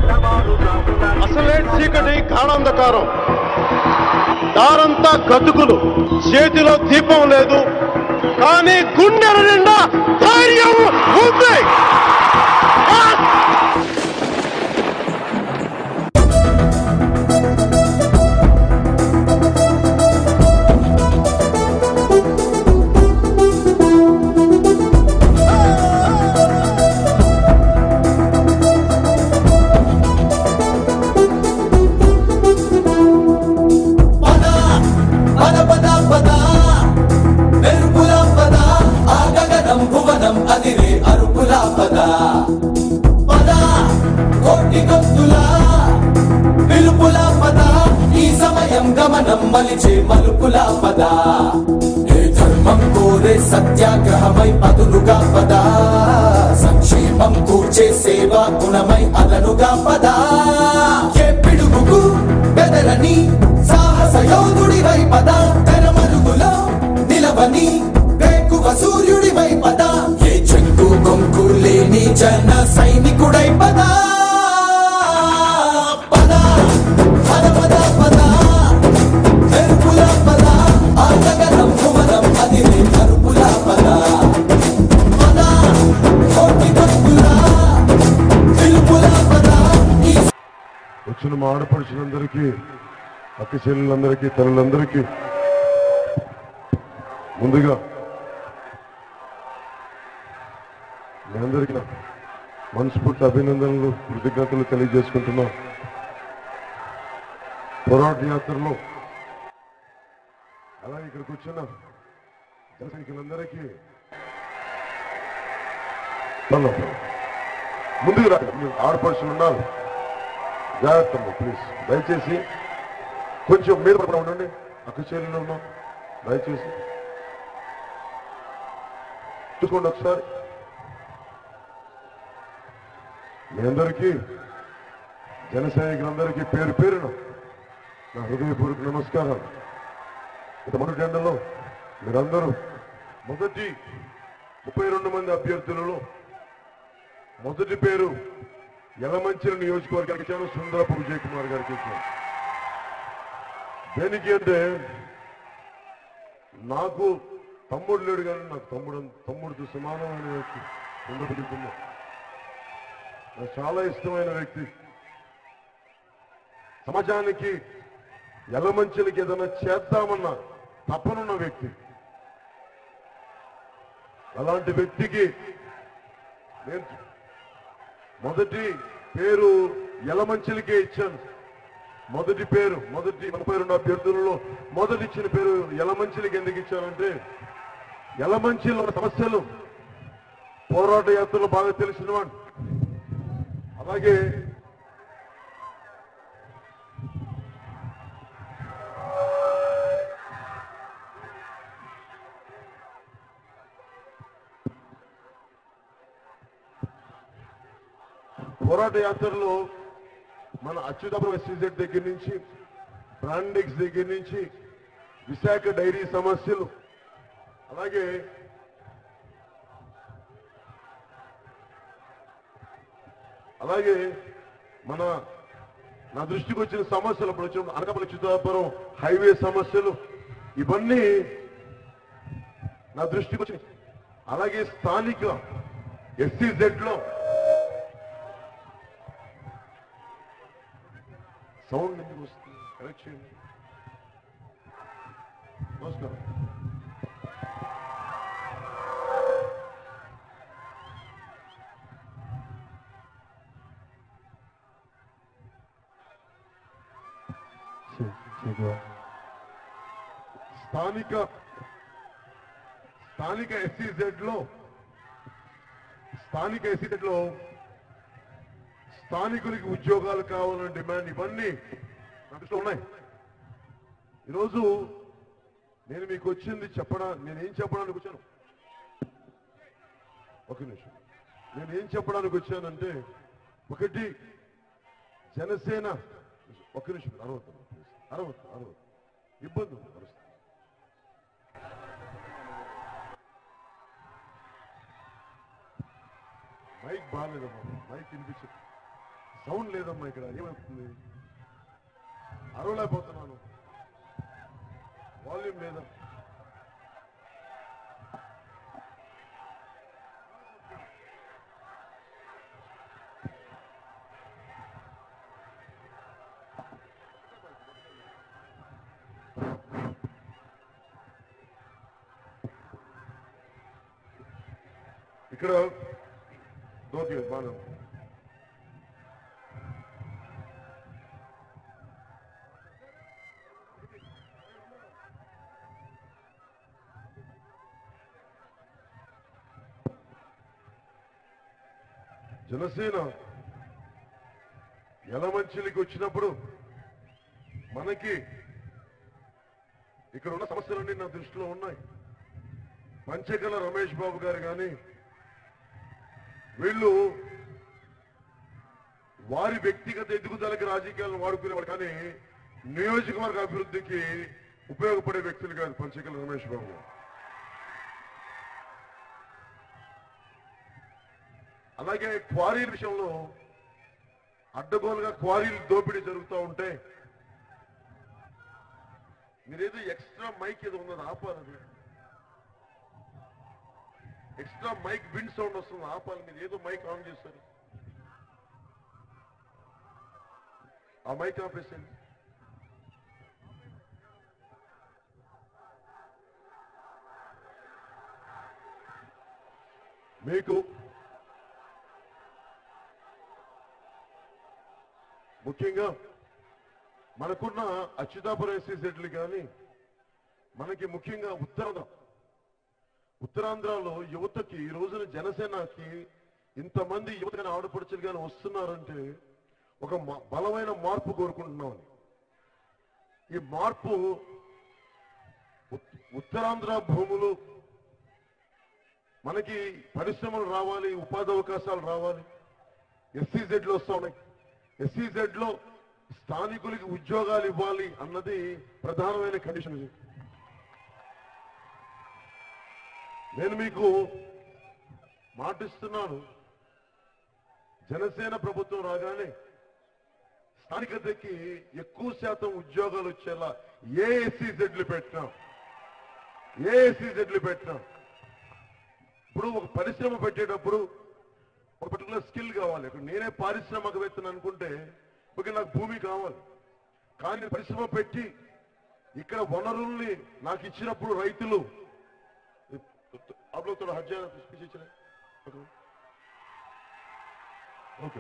అసలే చీకటి గాఢాంధకారం దారంతా గతుకులు చేతిలో దీపం లేదు కానీ గుండెల నిండా ధైర్యం ఉంది పద పద పద పద మెరుపుల పద ఆ గగనం భువనం అదిరే అరుపుల పద పద కోటి గొంతుల పిలుపుల పద ఈ సమయం గమనం మలిచే మలుపుల పద ఏ ధర్మం కోరే సత్యాగ్రహమై పదులుగా పద సంక్షేమం కూర్చే సేవా గుణమై అదనుగా పద ఏ పిడుగుకు బెదరని సాహస యోధుడివై పద తెరమరుగులో నిలవని వేకువ సూర్యుడివై పద ఏ చెంగు కొంకు లేని జన సైనికుడై పద పద పద పద పద మెరుపుల పద ఆ గగనం భువనం అదిరే కరుపుల పద పద కోటి గొంతుల పిలుపుల పద ఈ వచ్చిన మా ఆడపడుచులందరికీ అక్క చెల్లెలందరికీ తల్లులందరికీ ముందుగా మీ అందరికీ నా మనస్ఫూర్తి అభినందనలు కృతజ్ఞతలు తెలియజేసుకుంటున్నాం పోరాట యాత్రలో అలాగే ఇక్కడికి వచ్చిన జన సైనికులందరికీ ధన్యవాదాలు. ముందుకు రా మీరు ఆడపడుచులు ఉన్నారు జాగ్రత్త ప్లీజ్ దయచేసి కొంచెం మీద పడకుండా ఉండండి అక్క చెల్లెలు ఉన్నాం దయచేసి చూసుకోండి ఒకసారి మీ అందరికీ జన సైనికులందరికీ పేరు పేరున నా హృదయపూర్వక నమస్కారాలు ఇంత మొదటి ఎండలో మీరందరూ మొదటి ముప్పై రెండు మంది అభ్యర్థులలో మొదటి పేరు యలమంచిల నియోజకవర్గానికి ఇచ్చాను సుందరపు విజయ్ కుమార్ గారికి ఇచ్చాను దేనికి అంటే నాకు తమ్ముడు లేడు కానీ నాకు తమ్ముడు తమ్ముడితో సమానమైన వ్యక్తి సుందరపు విజయ్ కుమార్ నాకు చాలా ఇష్టమైన వ్యక్తి సమాజానికి ఎలమంచులకి ఏదైనా చేద్దామన్న తపనున్న వ్యక్తి అలాంటి వ్యక్తికి నేను మొదటి పేరు ఎలమంచిలికే ఇచ్చాను మొదటి పేరు మొదటి ముప్పై రెండు అభ్యర్థులలో మొదటి ఇచ్చిన పేరు ఎలమంచిలికి ఎందుకు ఇచ్చానంటే ఎలమంచిలో ఉన్న సమస్యలు పోరాట యాత్రలో బాగా తెలిసిన వాడు అలాగే పోరాట యాత్రలో మన అచ్యుతాపురం ఎస్సీజెడ్ దగ్గర నుంచి బ్రాండెక్స్ దగ్గర నుంచి విశాఖ డైరీ సమస్యలు అలాగే అలాగే మన నా దృష్టికి వచ్చిన సమస్యలు అప్పుడు వచ్చిన అనకాపల్లి చిత్తాపురం హైవే సమస్యలు ఇవన్నీ నా దృష్టికి వచ్చి అలాగే స్థానిక ఎస్సీజెడ్ లో సౌండ్ ఎందుకు వస్తుంది కరెక్ట్ చేయండి నమస్కారం స్థానిక స్థానిక ఎస్సీజెడ్ లో స్థానిక ఎస్సీజెడ్ లో స్థానికులకి ఉద్యోగాలు కావాలనే డిమాండ్ ఇవన్నీ నా దృష్టిలో ఉన్నాయి ఈరోజు నేను మీకు వచ్చింది చెప్పడా నేనేం చెప్పడానికి వచ్చాను ఒక నిమిషం నేను ఏం చెప్పడానికి వచ్చానంటే ఒకటి జనసేన ఒక నిమిషం అరవద్దు అరవద్దు అరవద్దు ఇబ్బంది ఉంది పరిస్థితి మైక్ బాగాలేదమ్మా మైక్ వినిపించదు సౌండ్ లేదమ్మా ఇక్కడ ఏమవుతుంది అరవలేకపోతున్నాను వాల్యూమ్ లేదా ఇక్కడ ఓకే బాగా జనసేన యలమంచిలికి వచ్చినప్పుడు మనకి ఇక్కడ ఉన్న సమస్యలన్నీ నా దృష్టిలో ఉన్నాయి పంచకల రమేష్ బాబు గారు కానీ వీళ్ళు వారి వ్యక్తిగత ఎదుగుదలకి రాజకీయాలను వాడుకునేవాడు కానీ నియోజకవర్గ అభివృద్ధికి ఉపయోగపడే వ్యక్తులు కాదు పంచకల రమేష్ బాబు గారు అలాగే క్వారీల విషయంలో అడ్డగోలుగా క్వారీలు దోపిడీ జరుగుతూ ఉంటే మీరేదో ఎక్స్ట్రా మైక్ ఏదో ఉన్నది ఆపాలి అది ఎక్స్ట్రా మైక్ విండ్ సౌండ్ వస్తుంది ఆపాలి మీరు ఏదో మైక్ ఆన్ చేస్తారు ఆ మైక్ ఆపేసేయండి మీకు ముఖ్యంగా మనకున్న అచ్యుతాపురం ఎస్సీ సెట్లు కానీ మనకి ముఖ్యంగా ఉత్తరాంధ్ర ఉత్తరాంధ్రలో యువతకి ఈ రోజున జనసేనకి ఇంతమంది యువత కానీ ఆడపడుచులు కానీ వస్తున్నారంటే ఒక మ- బలమైన మార్పు కోరుకుంటున్నామని ఈ మార్పు ఉత్- ఉత్తరాంధ్ర భూములు మనకి పరిశ్రమలు రావాలి ఉపాధి అవకాశాలు రావాలి ఎస్సీజెడ్లు వస్తా ఉన్నాయి ఎస్సీజెడ్ లో స్థానికులకి ఉద్యోగాలు ఇవ్వాలి అన్నది ప్రధానమైన కండిషన్ ఇది నేను మీకు మాటిస్తున్నాను జనసేన ప్రభుత్వం రాగానే స్థానికతకి ఎక్కువ శాతం ఉద్యోగాలు వచ్చేలా ఏ ఎస్సీజెడ్లు పెట్టినాం ఏ ఎస్సీజెడ్లు పెట్టినాం ఇప్పుడు ఒక పరిశ్రమ పెట్టేటప్పుడు ఒక పర్టికులర్ స్కిల్ కావాలి ఇప్పుడు నేనే పారిశ్రామికవేత్తను అనుకుంటే ఓకే నాకు భూమి కావాలి కానీ నేను పరిశ్రమ పెట్టి ఇక్కడ వనరుల్ని నాకు ఇచ్చినప్పుడు రైతులు आप लोग थोड़ा हट जाए पीछे चले ओके ఓకే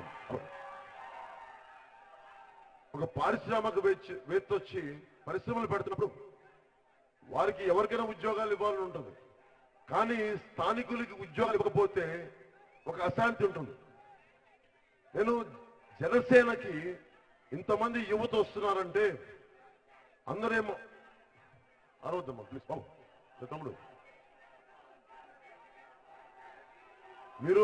ఒక పారిశ్రామిక వేచ్చ- వేత్త వచ్చి పరిశ్రమలు పెడుతున్నప్పుడు వారికి ఎవరికైనా ఉద్యోగాలు ఇవ్వాలని ఉంటుంది కానీ స్థానికులకి ఉద్యోగాలు ఇవ్వకపోతే ఒక అశాంతి ఉంటుంది నేను జనసేనకి ఇంతమంది యువత వస్తున్నారంటే అందరేమో అరవద్దమ్మా ప్లీజ్ బాబు నా తమ్ముడు మీరు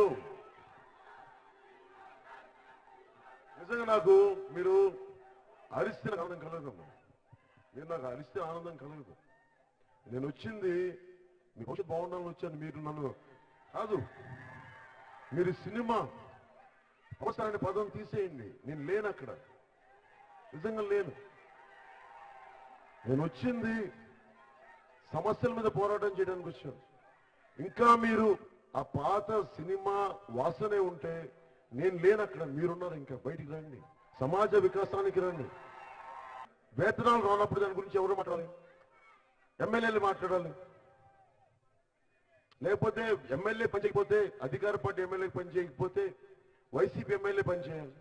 నిజంగా నాకు మీరు అరిస్తే నాకు ఆనందం కలగదమ్మా మీరు నాకు అరిస్తే ఆనందం కలగదు నేను వచ్చింది మీ భవిష్యత్తు బాగుండాలని వచ్చాను మీరు నన్ను కాదు మీరు సినిమా అవసరాన్ని పదం తీసేయండి నేను లేను అక్కడ నిజంగా లేను నేను వచ్చింది సమస్యల మీద పోరాటం చేయడానికి వచ్చాను ఇంకా మీరు ఆ పాత సినిమా వాసనే ఉంటే నేను లేను అక్కడ మీరున్నారు ఇంకా బయటికి రండి సమాజ వికాసానికి రండి వేతనాలు రానప్పుడు దాని గురించి ఎవరు మాట్లాడాలి ఎమ్మెల్యేలు మాట్లాడాలి లేకపోతే ఎమ్మెల్యే పని చేయకపోతే అధికార పార్టీ ఎమ్మెల్యే పని చేయకపోతే వైసీపీ ఎమ్మెల్యే పని చేయాలి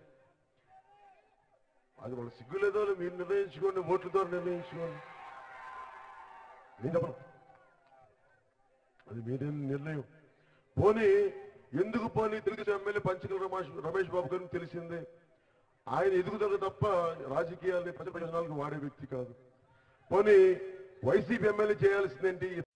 అది వాళ్ళ సిగ్గు లేదో మీరు నిర్ణయించుకోండి ఓట్ల ద్వారా నిర్ణయించుకోండి నేను చెప్పను అది మీరే నిర్ణయం పోనీ ఎందుకు పోనీ తెలుగు ఎమ్మెల్యే పంచకల రమేష్ రమేష్ బాబు గారిని తెలిసిందే ఆయన ఎదుగుదల తప్ప రాజకీయాల్ని ప్రజల ప్రయోజనాలకు వాడే వ్యక్తి కాదు పోనీ వైసీపీ ఎమ్మెల్యే చేయాల్సిందేంటి